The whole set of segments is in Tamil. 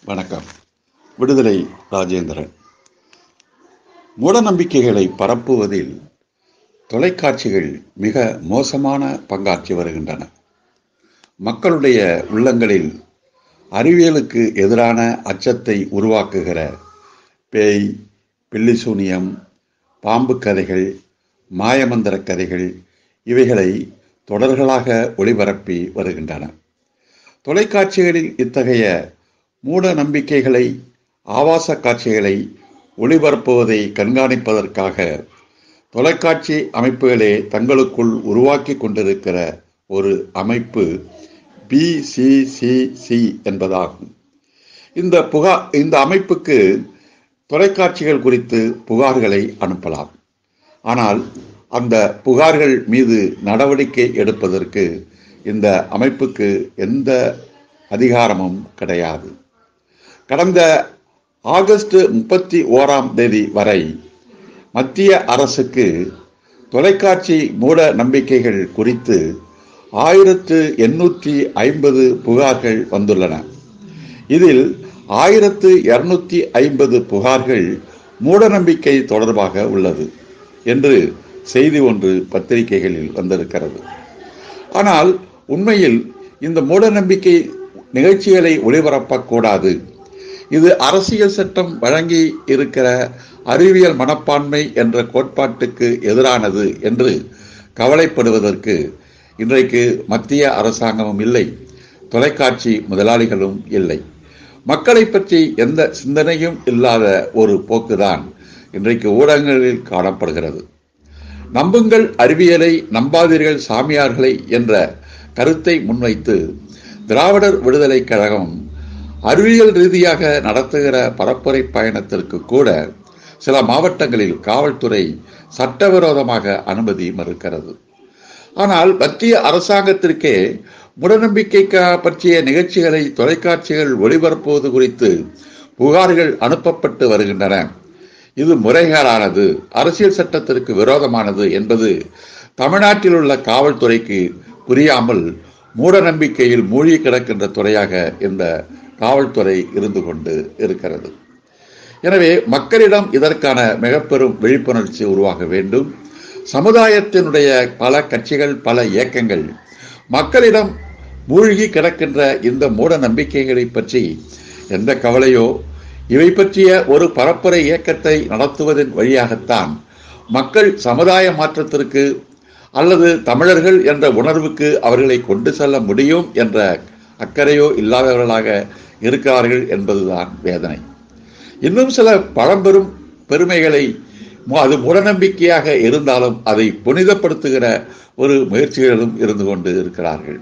வணக்கம் விடுதலை ராஜேந்திரன் மூடநம்பிக்கைகளை பரப்புவதில் தொலைக்காட்சிகள் மிக மோசமான பங்காற்றி வருகின்றன மக்களுடைய உள்ளங்களில் அறிவியலுக்கு எதிரான அச்சத்தை உருவாக்குகிற பேய் பில்லிசூனியம் பாம்பு கதைகள் மாயமந்திர கதைகள் இவைகளை தொடர்களாக ஒளிபரப்பி வருகின்றன தொலைக்காட்சிகளில் இத்தகைய மூட நம்பிக்கைகளை ஆபாச காட்சிகளை ஒளிபரப்புவதை கண்காணிப்பதற்காக தொலைக்காட்சி அமைப்புகளே தங்களுக்குள் உருவாக்கி கொண்டிருக்கிற ஒரு அமைப்பு பிசிசிசி என்பதாகும் இந்த புகா இந்த அமைப்புக்கு தொலைக்காட்சிகள் குறித்து புகார்களை அனுப்பலாம் ஆனால் அந்த புகார்கள் மீது நடவடிக்கை எடுப்பதற்கு இந்த அமைப்புக்கு எந்த அதிகாரமும் கிடையாது கடந்த ஆகஸ்ட் முப்பத்தி ஓராம் தேதி வரை மத்திய அரசுக்கு தொலைக்காட்சி மூட நம்பிக்கைகள் குறித்து ஆயிரத்து எண்ணூற்றி ஐம்பது புகார்கள் வந்துள்ளன இதில் ஆயிரத்து இருநூத்தி ஐம்பது புகார்கள் மூடநம்பிக்கை தொடர்பாக உள்ளது என்று செய்தி ஒன்று பத்திரிகைகளில் வந்திருக்கிறது ஆனால் உண்மையில் இந்த மூடநம்பிக்கை நிகழ்ச்சிகளை ஒளிபரப்பக்கூடாது இது அரசியல் சட்டம் வழங்கி இருக்கிற அறிவியல் மனப்பான்மை என்ற கோட்பாட்டுக்கு எதிரானது என்று கவலைப்படுவதற்கு இன்றைக்கு மத்திய அரசாங்கமும் இல்லை தொலைக்காட்சி முதலாளிகளும் இல்லை மக்களை பற்றி எந்த சிந்தனையும் இல்லாத ஒரு போக்குதான் இன்றைக்கு ஊடகங்களில் காணப்படுகிறது நம்புங்கள் அறிவியலை நம்பாதீர்கள் சாமியார்களை என்ற கருத்தை முன்வைத்து திராவிடர் விடுதலை கழகம் அறிவியல் ரீதியாக நடத்துகிற பரப்புரை பயணத்திற்கு கூட சில மாவட்டங்களில் காவல்துறை சட்டவிரோதமாக அனுமதி மறுக்கிறது ஆனால் மத்திய அரசாங்கத்திற்கே மூடநம்பிக்கை பற்றிய நிகழ்ச்சிகளை தொலைக்காட்சிகள் ஒளிபரப்புவது குறித்து புகார்கள் அனுப்பப்பட்டு வருகின்றன இது முறைகேடானது அரசியல் சட்டத்திற்கு விரோதமானது என்பது தமிழ்நாட்டில் உள்ள காவல்துறைக்கு புரியாமல் மூட நம்பிக்கையில் மூழ்கி கிடக்கின்ற துறையாக இந்த காவல்துறை இருந்து கொண்டு இருக்கிறது எனவே மக்களிடம் இதற்கான மிக பெரும் விழிப்புணர்ச்சி உருவாக வேண்டும் சமுதாயத்தினுடைய பல கட்சிகள் பல இயக்கங்கள் மக்களிடம் மூழ்கி கிடக்கின்ற இந்த மூட நம்பிக்கைகளை பற்றி எந்த கவலையோ இவை பற்றிய ஒரு பரப்புரை இயக்கத்தை நடத்துவதன் வழியாகத்தான் மக்கள் சமுதாய மாற்றத்திற்கு அல்லது தமிழர்கள் என்ற உணர்வுக்கு அவர்களை கொண்டு செல்ல முடியும் என்ற அக்கறையோ இல்லாதவர்களாக இருக்கிறார்கள் என்பதுதான் வேதனை இன்னும் சில பழம்பெரும் பெருமைகளை அது மூடநம்பிக்கையாக இருந்தாலும் அதை புனிதப்படுத்துகிற ஒரு முயற்சிகளும் இருந்து கொண்டு இருக்கிறார்கள்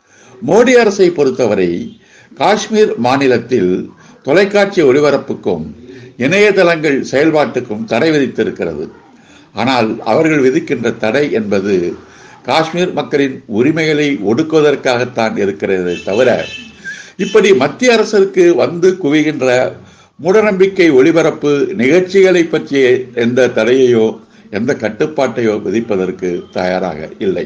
மோடி அரசை பொறுத்தவரை காஷ்மீர் மாநிலத்தில் தொலைக்காட்சி ஒளிபரப்புக்கும் இணையதளங்கள் செயல்பாட்டுக்கும் தடை விதித்திருக்கிறது ஆனால் அவர்கள் விதிக்கின்ற தடை என்பது காஷ்மீர் மக்களின் உரிமைகளை ஒடுக்குவதற்காகத்தான் இருக்கிறது தவிர இப்படி மத்திய அரசிற்கு வந்து குவிகின்ற மூடநம்பிக்கை ஒளிபரப்பு நிகழ்ச்சிகளை பற்றிய எந்த தடையையோ எந்த கட்டுப்பாட்டையோ விதிப்பதற்கு தயாராக இல்லை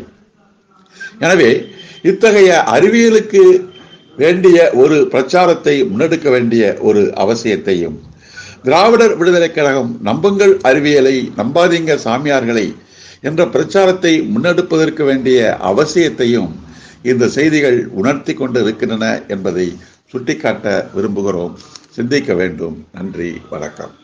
எனவே இத்தகைய அறிவியலுக்கு வேண்டிய ஒரு பிரச்சாரத்தை முன்னெடுக்க வேண்டிய ஒரு அவசியத்தையும் திராவிடர் விடுதலை கழகம் நம்புங்கள் அறிவியலை நம்பாதீங்க சாமியார்களை என்ற பிரச்சாரத்தை முன்னெடுப்பதற்கு வேண்டிய அவசியத்தையும் இந்த செய்திகள் உணர்த்தி கொண்டு இருக்கின்றன என்பதை சுட்டிக்காட்ட விரும்புகிறோம் சிந்திக்க வேண்டும் நன்றி வணக்கம்